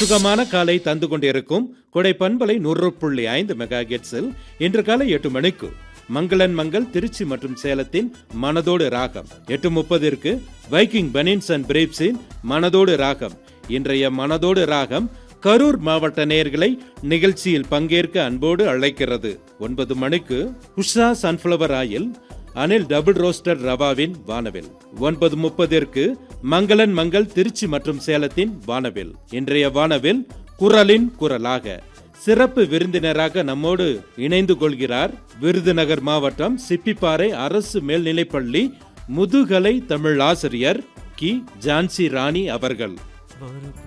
சுகமான காலை தந்து கொண்டிருக்கும் கொடை பண்பலை நூறு புள்ளி ஐந்து மெகா கெட்ஸில் இன்று காலை எட்டு மணிக்கு மங்களன் மங்கள் திருச்சி மற்றும் சேலத்தின் மனதோடு ராகம் எட்டு முப்பதிற்கு வைக்கிங் பனின்ஸ் அண்ட் பிரேப்ஸின் மனதோடு ராகம் இன்றைய மனதோடு ராகம் கரூர் மாவட்ட நேயர்களை நிகழ்ச்சியில் பங்கேற்க அன்போடு அழைக்கிறது ஒன்பது மணிக்கு Usha sunflower oil Anil double roaster ரவாவின் வானவில் ஒன்பது முப்பதிற்கு மங்களன் மங்கள் திருச்சி மற்றும் சேலத்தின் வானவில் இன்றைய வானவில் குரலின் குரலாக சிறப்பு விருந்தினராக நம்மோடு இணைந்து கொள்கிறார் விருதுநகர் மாவட்டம் சிப்பிப்பாறை அரசு மேல்நிலைப்பள்ளி முதுகலை தமிழ் ஆசிரியர் கி ஜான்சி ராணி அவர்கள்